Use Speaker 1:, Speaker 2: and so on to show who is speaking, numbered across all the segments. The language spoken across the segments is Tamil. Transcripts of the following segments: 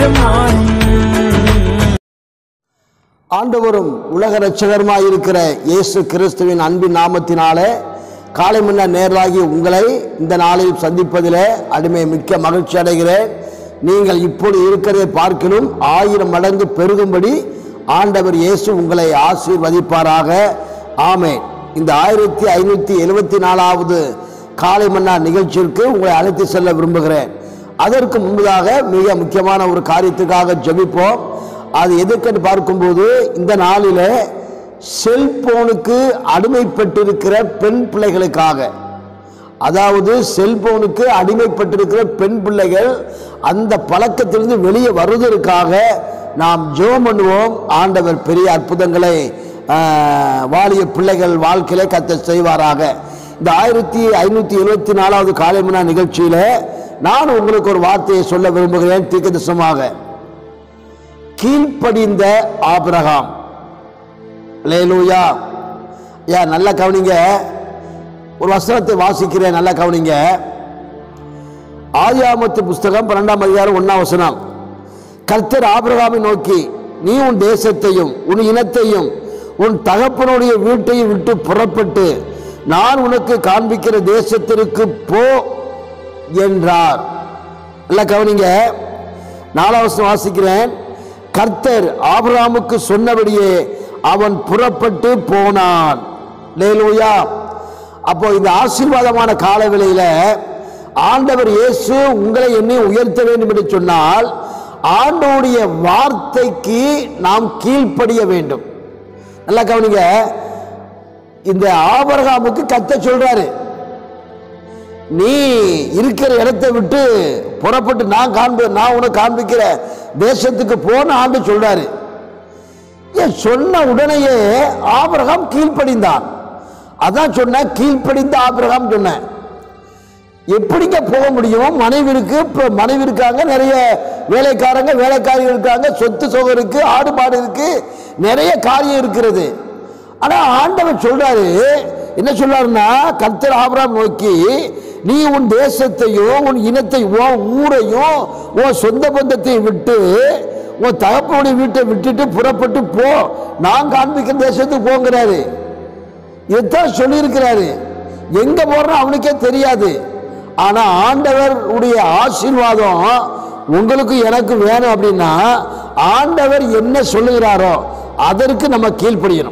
Speaker 1: மாறும்
Speaker 2: ஆண்டவரும் உலக ரட்சகருமாய் இருக்கிற இயேசு கிறிஸ்துவின் அன்பின் நாமத்தினாலே காலை முன்ன நேராகி உங்களை இந்த நாளில் சந்திப்பதிலே அடிமை மிக்க மகிழ்ச்சி அடைகிறேன் நீங்கள் இப்பொழுது இருக்கிறதை பார்க்கிலும் ஆயிரம் மடங்கு பெருகும்படி ஆண்டவர் இயேசு உங்களை ஆசீர்வதிப்பாராக ஆமென் இந்த ஆயிரத்தி ஐநூற்றி எழுபத்தி நாலாவது காலை மன்னா நிகழ்ச்சிக்கு உங்களை அழைத்து செல்ல விரும்புகிறேன் அதற்கு முன்பதாக மிக முக்கியமான ஒரு காரியத்துக்காக ஜெபிப்போம் அது எதுக்குன்னு பார்க்கும்போது இந்த நாளில் செல்போனுக்கு அடிமைப்பட்டிருக்கிற பெண் பிள்ளைகளுக்காக அதாவது செல்போனுக்கு அடிமைப்பட்டிருக்கிற பெண் பிள்ளைகள் அந்த பழக்கத்திலிருந்து வெளியே வருவதற்காக நாம் ஜெபம் பண்ணுவோம் ஆண்டவர் பெரிய அற்புதங்களை ஆஹ், வாலிய பிள்ளைகள் வாழ்க்கையிலே கத்த செய்வாராக இந்த ஆயிரத்தி ஐநூற்றி எழுபத்தி நாலாவது காலை மணி நிகழ்ச்சியில் நான் உங்களுக்கு ஒரு வார்த்தையை சொல்ல விரும்புகிறேன் தீர்க்கதரிசனமாக கீழ்ப்படிந்த ஆபிரகாம் லேலூயா யா நல்லா கவனிங்க ஒரு வசனத்தை வாசிக்கிறேன் நல்லா கவனிங்க ஆதியாமத்து புஸ்தகம் பன்னெண்டாம் அதிகாரம் ஒன்னாம் வசனம் கர்த்தர் ஆபிரகாமை நோக்கி நீ உன் தேசத்தையும் உன் இனத்தையும் உன் தகப்பனுடைய வீட்டையும் விட்டு புறப்பட்டு நான் உனக்கு காண்பிக்கிற தேசத்திற்கு போ என்றார் நல்லா கவனிங்க நாலாம் வசனம் வாசிக்கிறேன் கர்த்தர் ஆபிரகாமுக்கு சொன்னபடியே அவன் புறப்பட்டு போனான் லேலூயா அப்போ இந்த ஆசீர்வாதமான காலவேளையில ஆண்டவர் இயேசு உங்களை என்னை உயர்த்த வேண்டும் என்று சொன்னால் ஆண்டவருடைய வார்த்தைக்கு நாம் கீழ்ப்படிய வேண்டும் நல்லா கவனிங்க இந்த ஆபரகாமுக்கு கத்த சொல்றாரு நீ இருக்கிற இடத்தை விட்டு புறப்பட்டு நான் காண்பு நான் உனக்கு காண்பிக்கிற தேசத்துக்கு போன ஆண்டு சொல்றாரு ஏன் சொன்ன உடனேயே ஆபிரகாம் கீழ்ப்படிந்தான் அதான் சொன்ன கீழ்ப்படிந்த ஆபிரகாம் சொன்னேன் எப்படிங்க போக முடியும் மனைவி இருக்கு இப்போ மனைவி இருக்காங்க நிறைய வேலைக்காரங்க வேலைக்காரிகள் இருக்காங்க சொத்து சுகம் இருக்கு ஆடு மாடு இருக்கு நிறைய காரியம் இருக்கிறது ஆனா ஆண்டவர் சொல்றாரு என்ன சொல்றாருன்னா கர்த்தர் ஆபிரகாம் நோக்கி நீ உன் தேசத்தையும் உன் இனத்தையும் உன் ஊரையும் உன் சொந்த பந்தத்தையும் விட்டு உன் தகப்பனுடைய வீட்டை விட்டுட்டு புறப்பட்டு போ நான் காண்பிக்கிற தேசத்துக்கு போங்கிறாரு இதைத்தான் சொல்லியிருக்கிறாரு எங்க போறோம் அவனுக்கே தெரியாது ஆனா ஆண்டவர் உடைய ஆசீர்வாதம் உங்களுக்கு எனக்கு வேணும் அப்படின்னா ஆண்டவர் என்ன சொல்லுகிறாரோ அதற்கு நம்ம கீழ்ப்படியணும்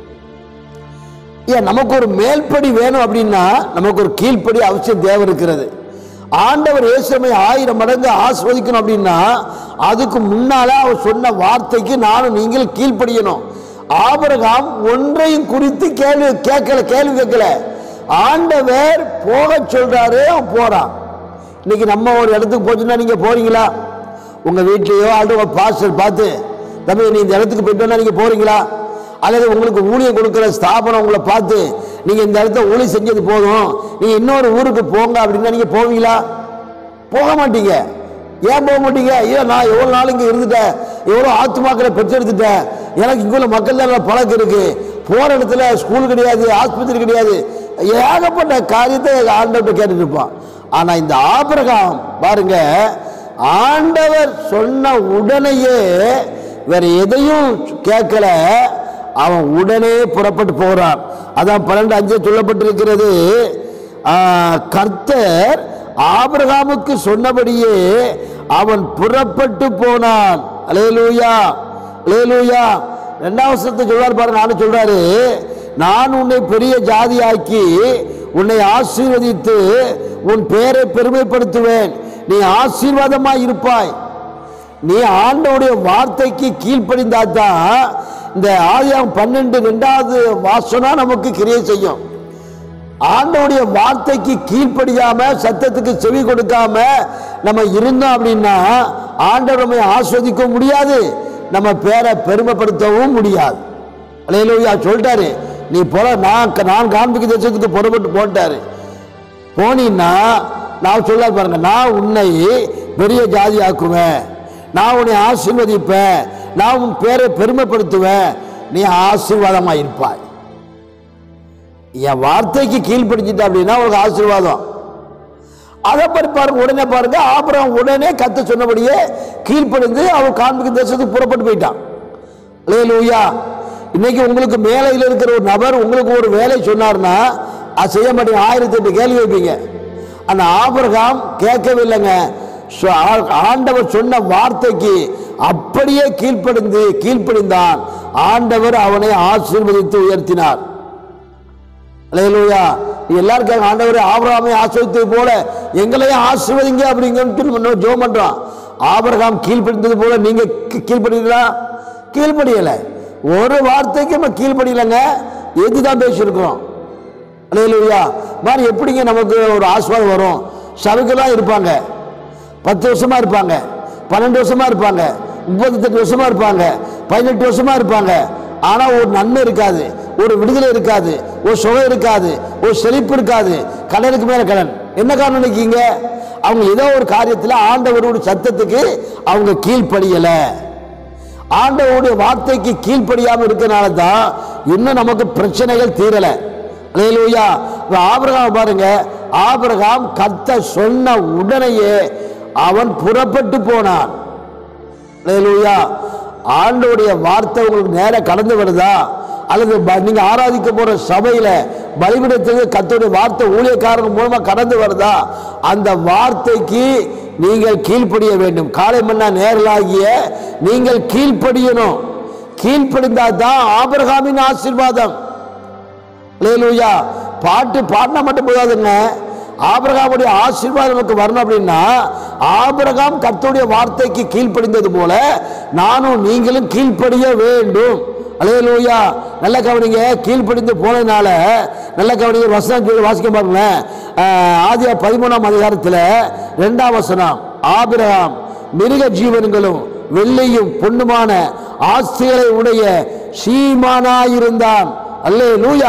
Speaker 2: ஏன் நமக்கு ஒரு மேல்படி வேணும் அப்படின்னா நமக்கு ஒரு கீழ்ப்படி அவசியம் தேவை இருக்கிறது ஆண்டவர் இயேசுமை ஆயிரம் மடங்கு ஆஸ்வதிக்கணும் அப்படின்னா அதுக்கு முன்னால அவர் சொன்ன வார்த்தைக்கு நானும் நீங்கள் கீழ்ப்படியணும் ஆபிரகாம் ஒன்றையும் குறித்து கேள்வி கேட்கல கேள்வி கேட்கல ஆண்டவர் போக சொல்றாரு அவன் போறான் இன்னைக்கு நம்ம ஒரு இடத்துக்கு போச்சுன்னா நீங்க போறீங்களா உங்க வீட்லயோ அல்லது உங்க பாஸ்டர் பார்த்து தம்பி நீ இந்த இடத்துக்கு போயிட்டு வந்தா நீங்க போறீங்களா அல்லது உங்களுக்கு ஊழியம் கொடுக்குற ஸ்தாபனம் உங்களை பார்த்து நீங்க இந்த இடத்த ஊழியம் செஞ்சது போதும் நீங்க இன்னொரு ஊருக்கு போங்க அப்படின்னா நீங்க போவீங்களா போக மாட்டீங்க ஏன் போக மாட்டீங்க ஐயோ நான் எவ்வளோ நாள் இங்கே இருந்துட்டேன் எவ்வளோ ஆத்துமாக்களை பெற்றெடுத்துட்டேன் எனக்கு இங்குள்ள மக்கள் தான் பழக்கம் இருக்கு போகிற இடத்துல ஸ்கூல் கிடையாது ஆஸ்பத்திரி கிடையாது ஏகப்பட்ட காரியத்தை ஆண்டவர்கிட்ட கேட்டுட்டு இருப்பான் ஆனால் இந்த ஆபிரகாம் பாருங்க ஆண்டவர் சொன்ன உடனேயே வேற எதையும் கேட்கல அவன் உடனே புறப்பட்டு போகிறான் அதான் பன்னெண்டு அஞ்சு சொல்லப்பட்டிருக்கிறது ஆ, கர்த்தர் ஆபிரகாமுக்கு சொன்னபடியே அவன் புறப்பட்டு போனான் அலேலூயா அலேலூயா ரெண்டாம் வருஷத்தை சொல்றாரு பாருங்க நானும் சொல்றாரு நான் உன்னை பெரிய ஜாதியாக்கி உன்னை ஆசீர்வதித்து உன் பேரை பெருமைப்படுத்துவேன் நீ ஆசீர்வாதமாய் இருப்பாய் நீ ஆண்டவருடைய வார்த்தைக்கு கீழ்ப்படிந்தாதான் இந்த ஆதியாகம் பன்னெண்டு ரெண்டாவது வாசனம் நமக்கு கிரியை செய்யும் ஆண்டவருடைய வார்த்தைக்கு கீழ்ப்படியாம சத்தத்துக்கு செவி கொடுக்காம நம்ம இருந்தோம் அப்படின்னா ஆண்டவர் நம்மை ஆஸ்வதிக்க முடியாது நம்ம பேரை பெருமைப்படுத்தவும் முடியாது அலையிலூயா சொல்லிட்டாரு நீ போல நான் நான் காண்பிக்க தேசத்துக்கு புறப்பட்டு போட்டாரு போனீன்னா நான் சொல்ல பாருங்க நான் உன்னை பெரிய ஜாதி ஆக்குவேன் நான் உன்னை ஆசீர்வதிப்பேன் நான் உன் பேரை பெருமைப்படுத்துவேன் நீ ஆசீர்வாதமாக இருப்பாய் என் வார்த்தைக்கு கீழ்ப்படிச்சிட்ட அப்படின்னா உனக்கு ஆசீர்வாதம் அதை மாதிரி பாருங்க உடனே பாருங்க ஆபிரகாம் உடனே கத்த சொன்னபடியே கீழ்ப்படிந்து அவன் காண்பிக்கும் தேசத்துக்கு புறப்பட்டு போயிட்டான் அல்லேலூயா இன்னைக்கு உங்களுக்கு மேலையில் இருக்கிற ஒரு நபர் உங்களுக்கு ஒரு வேலை சொன்னார்னா அது செய்ய மாட்டீங்க ஆயிரத்தி எட்டு கேள்வி வைப்பீங்க அந்த ஆபிரகாம் கேட்கவில்லைங்க சொ- ஆ- ஆண்டவர் சொன்ன வார்த்தைக்கு அப்படியே கீழ்ப்படிந்து கீழ்ப்படிந்தான் ஆண்டவர் அவனை ஆசீர்வதித்து உயர்த்தினார் அல்லேலூயா நீ எல்லாரும் கேட்க ஆண்டவரே ஆபிரகாமை ஆசிரியத்தது போல எங்களையும் ஆசிர்வதிங்க அப்படிங்கன்னு ஜோம் பண்றான் ஆபிரகாம் கீழ்ப்படிந்தது போல நீங்க கீ- கீழ்ப்படிங்களா கீழ்ப்படியல ஒரு வார்த்தைக்கு நம்ம கீழ்ப்படியலைங்க எதுதான் பேசியிருக்கிறோம் அல்லேலூயா மாதிரி எப்படிங்க நமக்கு ஒரு ஆஸ்வாதம் வரும் சபைக்கெல்லாம் இருப்பாங்க பத்து வருஷமா இருப்பாங்க பன்னெண்டு வருஷமா இருப்பாங்க முப்பத்தெட்டு வருஷமா இருப்பாங்க பதினெட்டு வருஷமா இருப்பாங்க ஆனா ஒரு நன்மை இருக்காது ஒரு விடுதலை இருக்காது ஒரு சுகம் இருக்காது ஒரு செழிப்பு இருக்காது கடனுக்கு மேல கடன் என்ன காரணம் நினைக்கீங்க அவங்க ஏதோ ஒரு காரியத்தில் ஆண்டவருடைய சத்தத்துக்கு அவங்க கீழ்ப்படியல ஆண்டவருடைய வார்த்தைக்கு கீழ்ப்படியாம இருக்கனால தான் இன்னும் நமக்கு பிரச்சனைகள் தீரல அல்லேலூயா இப்ப ஆபிரகாம் பாருங்க ஆபிரகாம் கத்த சொன்ன உடனேயே அவன் புறப்பட்டு போனான் அல்லேலூயா ஆண்டவருடைய வார்த்தை உங்களுக்கு நேர கடந்து வருதா அல்லது ப- நீங்க ஆராதிக்க போற சபையில பலிபிடத்துக்கு கத்தோடைய வார்த்தை ஊழியக்காரங்க மூலமா கடந்து வருதா அந்த வார்த்தைக்கு நீங்கள் கீழ்ப்படிய வேண்டும் காலை மன்னா நேரலாகிய நீங்கள் கீழ்ப்படியணும் கீழ்ப்படிந்தா தான் ஆபிரகாமின் ஆசீர்வாதம் அல்லேலூயா பாட்டு பாடினா மட்டும் போதாதுங்க ஆபிரகாமுடைய ஆசீர்வாதம் நமக்கு வரணும் அப்படின்னா ஆபிரகாம் கர்த்தருடைய வார்த்தைக்கு கீழ்ப்படிந்தது போல நானும் நீங்களும் கீழ்ப்படிய வேண்டும் அல்லேலூயா நல்ல கவனிங்க கீழ்ப்படிந்து போனதுனால நல்ல கவனிங்க வசனம் சொல்லி வாசிக்க பாருங்களேன் ஆஹ், ஆதியா பதிமூணாம் அதிகாரத்தில் ரெண்டாம் வசனம் ஆபிரகாம் மிருக ஜீவன்களும் வெள்ளையும் பொண்ணுமான ஆஸ்திகளை உடைய சீமானாயிருந்தான் அல்லே லூயா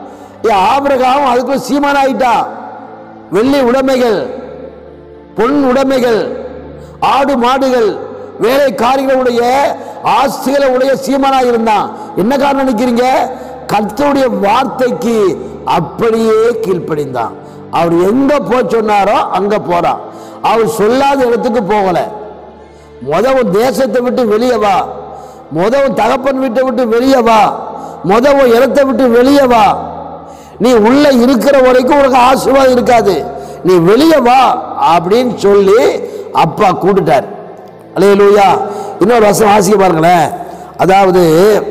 Speaker 2: ஆபிரகாம் அதுக்குள்ள சீமான் ஆயிட்டா வெள்ளி உடைமைகள் பொன் உடைமைகள் ஆடு மாடுகள் வேலைக்காரிகளுடைய ஆஸ்திகளை உடைய சீமானா இருந்தான் என்ன காரணம் நினைக்கிறீங்க கர்த்தருடைய வார்த்தைக்கு அப்படியே கீழ்ப்படிந்தான் அவர் எங்க போ சொன்னாரோ அங்க போறான் அவர் சொல்லாத இடத்துக்கு போகல முத உன் தேசத்தை விட்டு வெளியே வா முத உன் தகப்பன் வீட்டை விட்டு வெளியே வா முத உன் இடத்தை விட்டு வெளியே வா நீ உள்ள இருக்கிற வரைக்கும் உனக்கு ஆசீர்வாதம் இருக்காது நீ வெளியே வா அப்படின்னு சொல்லி அப்பா கூப்பிட்டார் அல்லேலூயா இன்னொரு வசனம் வாசிக்க பாருங்களேன் அதாவது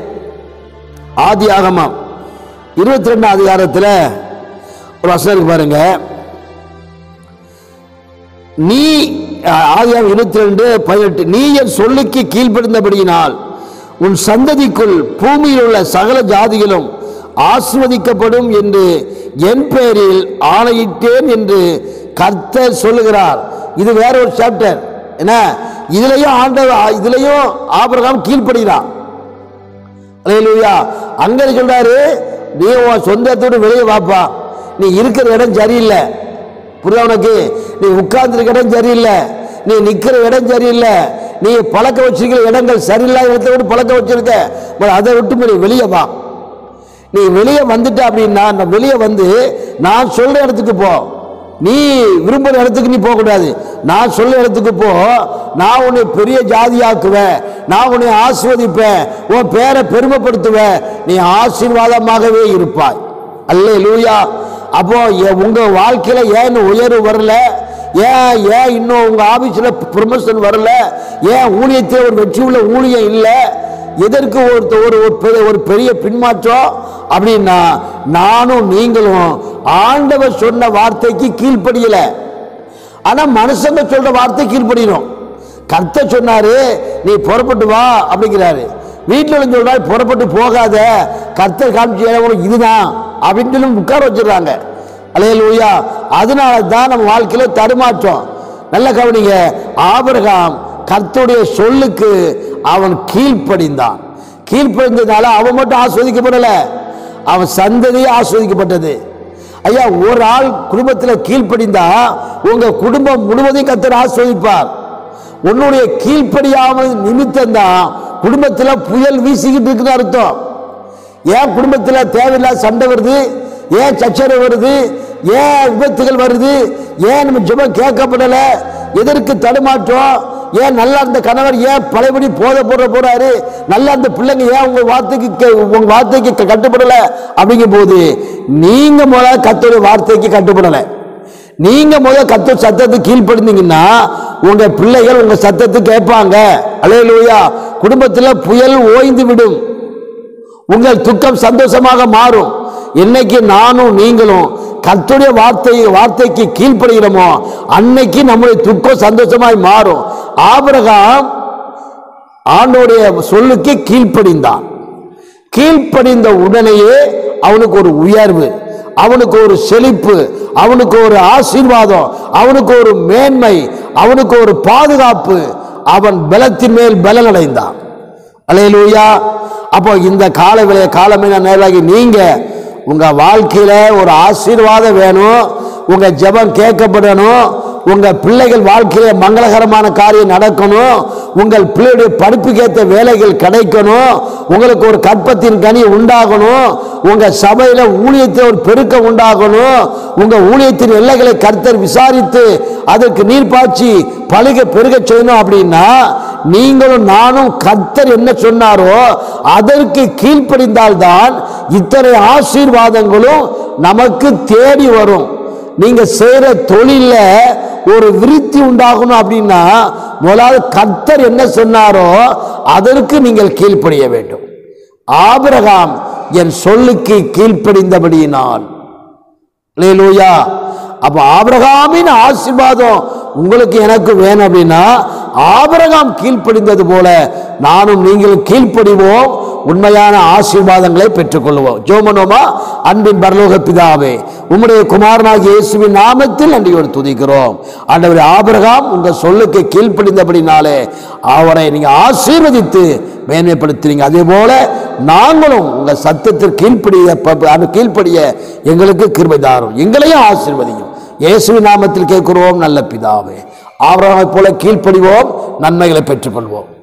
Speaker 2: ஆதி ஆகமம் இருபத்தி ரெண்டாம் அதிகாரத்தில் ஒரு வசனம் இருக்கு பாருங்க நீ ஆதியாம் இருபத்தி ரெண்டு பதினெட்டு நீ என் சொல்லுக்கு கீழ்ப்படிந்தபடியினால் உன் சந்ததிக்குள் பூமியில் உள்ள சகல ஜாதிகளும் ஆசிர்வதிக்கப்படும் என்று என் பெயரில் ஆணையிட்டேன் என்று கர்த்தர் சொல்லுகிறார் இது வேற ஒரு சாப்டர் என்ன இதுலயும் ஆண்டவர் இதுலயும் ஆபிரகாம் கீழ்ப்படுகிறான் அல்லேலூயா அங்க சொல்றாரு நீ உன் சொந்தத்தோடு வெளியே வாப்பா நீ இருக்கிற இடம் சரியில்லை புரியுதா உனக்கு நீ உட்கார்ந்துருக்க இடம் சரியில்லை நீ நிக்கிற இடம் சரியில்லை நீ பழக்க வச்சிருக்கிற இடங்கள் சரியில்லாத இடத்த விட்டு பழக்க வச்சிருக்க but அதை விட்டு நீ வெளியே வா நீ வெளியே வந்துட்ட அப்படின்னா நான் வெளியே வந்து நான் சொல்ற இடத்துக்கு போ நீ விரும்புற இடத்துக்கு நீ போகக்கூடாது நான் சொல்ற இடத்துக்கு போ நான் உன்னை பெரிய ஜாதியாக்குவேன் நான் உன்னை ஆஸ்வதிப்பேன் உன் பேரை பெருமைப்படுத்துவேன் நீ ஆசீர்வாதமாகவே இருப்பாய் அல்லே லூயா அப்போ எ- உங்க வாழ்க்கையில ஏன் இன்னும் உயர்வு வரல ஏன் ஏன் இன்னும் உங்க ஆபீஸ்ல ப்ரொமோஷன் வரல ஏன் ஊழியத்தில் ஒரு வெற்றி உள்ள ஊழியம் இல்லை எதற்கு ஒரு ஒரு ஒரு பெரிய ஒரு பெரிய பின்மாற்றம் அப்படின்னா நானும் நீங்களும் ஆண்டவர் சொன்ன வார்த்தைக்கு கீழ்ப்படியல ஆனா மனுஷங்க சொல்ற வார்த்தை கீழ்ப்படியணும் கர்த்தர் சொன்னாரு நீ புறப்பட்டு வா அப்படிங்கிறாரு வீட்டில் இருந்து சொல்றாரு புறப்பட்டு போகாத கர்த்தர் காமிச்சு உனக்கு இதுதான் அப்படின்னு சொல்லி உட்கார வச்சிடுறாங்க அலையலூயா அதனால தான் நம்ம வாழ்க்கையில தடுமாற்றம் நல்ல கவனிங்க ஆபிரகாம் கர்த்தருடைய சொல்லுக்கு அவன் கீழ்ப்படிந்தான் கீழ்ப்படிந்ததால அவன் மட்டும் ஆஸ்வதிக்கப்படல அவன் சந்ததியே ஆஸ்வதிக்கப்பட்டது ஐயா ஒரு ஆள் குடும்பத்தில் கீழ்ப்படிந்தா உங்க குடும்பம் முழுவதையும் கத்தர் ஆஸ்வதிப்பார் உன்னுடைய கீழ்ப்படியாமல் நிமித்தம் தான் குடும்பத்தில் புயல் வீசிக்கிட்டு இருக்குன்னு அர்த்தம் ஏன் குடும்பத்தில் தேவையில்லாத சண்டை வருது ஏன் சச்சரவு வருது ஏன் விபத்துகள் வருது ஏன் நம்ம ஜெபம் கேட்கப்படல எதற்கு தடுமாற்றம் ஏன் நல்லா அந்த கணவர் ஏன் பழையபடி போத போட போறாரு நல்லா அந்த பிள்ளைங்க ஏன் உங்க வார்த்தைக்கு கே- உங்க வார்த்தைக்கு க- கட்டுப்படல அப்படிங்கும் போது நீங்க முதல்ல கத்தோடைய வார்த்தைக்கு கட்டுப்படலை நீங்க முதல் கத்த சத்தத்துக்கு கீழ்ப்படுந்தீங்கன்னா உங்க பிள்ளைகள் உங்க சத்தத்துக்கு கேட்பாங்க அலையலூயா குடும்பத்தில் புயல் ஓய்ந்து விடும் உங்கள் துக்கம் சந்தோஷமாக மாறும் என்னைக்கு நானும் நீங்களும் கர்த்தருடைய வார்த்தை வார்த்தைக்கு கீழ்ப்படுகிறோமோ அன்னைக்கு நம்முடைய துக்கம் சந்தோஷமாய் மாறும் ஆபிரகாம் ஆண்டோடைய சொல்லுக்கு கீழ்ப்படிந்தான் கீழ்ப்படிந்த உடனேயே அவனுக்கு ஒரு உயர்வு அவனுக்கு ஒரு செழிப்பு அவனுக்கு ஒரு ஆசீர்வாதம் அவனுக்கு ஒரு மேன்மை அவனுக்கு ஒரு பாதுகாப்பு அவன் பலத்தின் மேல் பலன் அடைந்தான் அலையலூயா அப்போ இந்த கால விளைய காலமே நேராகி நீங்க உங்க வாழ்க்கையில ஒரு ஆசீர்வாதம் வேணும் உங்க ஜெபம் கேட்கப்படணும் உங்க பிள்ளைகள் வாழ்க்கையில மங்களகரமான காரியம் நடக்கணும் உங்கள் பிள்ளையுடைய படிப்புக்கேற்ற வேலைகள் கிடைக்கணும் உங்களுக்கு ஒரு கற்பத்தின் கனி உண்டாகணும் உங்க சபையில ஊழியத்தில் ஒரு பெருக்கம் உண்டாகணும் உங்க ஊழியத்தின் எல்லைகளை கர்த்தர் விசாரித்து அதற்கு நீர் பாய்ச்சி பழுக பெருக செய்யணும் அப்படின்னா நீங்களும் நானும் கர்த்தர் என்ன சொன்னாரோ அதற்கு கீழ்ப்படிந்தால்தான் இத்தனை ஆசீர்வாதங்களும் நமக்கு தேடி வரும் நீங்க செய்யற தொழில ஒரு விருத்தி உண்டாகணும் அப்படின்னா முதலாவது கர்த்தர் என்ன சொன்னாரோ அதற்கு நீங்கள் கீழ்ப்படிய வேண்டும் ஆபிரகாம் என் சொல்லுக்கு கீழ்ப்படிந்தபடியினால் லேலூயா அப்ப ஆபிரகாமின் ஆசீர்வாதம் உங்களுக்கு எனக்கு வேணும் அப்படின்னா ஆபிரகாம் கீழ்ப்படிந்தது போல நானும் நீங்களும் கீழ்ப்படிவோம் உண்மையான ஆசீர்வாதங்களை பெற்றுக்கொள்வோம் ஜோமனோமா அன்பின் பரலோக பிதாவே உம்முடைய குமாரனாகிய இயேசுவின் நாமத்தில் நன்றியோடு துதிக்கிறோம் ஆண்டவர் ஆபிரகாம் உங்க சொல்லுக்கு கீழ்ப்படிந்தபடினாலே அவரை நீங்க ஆசீர்வதித்து மேன்மைப்படுத்துறீங்க அதே போல நாங்களும் உங்க சத்தத்திற்கு கீழ்ப்படிய ப- அது கீழ்ப்படிய எங்களுக்கு கிருபை தாரும் எங்களையும் ஆசீர்வதியும் இயேசுவின் நாமத்தில் கேட்கிறோம் நல்ல பிதாவே ஆபிரகாமைப் போல கீழ்ப்படிவோம் நன்மைகளை பெற்றுக்கொள்வோம்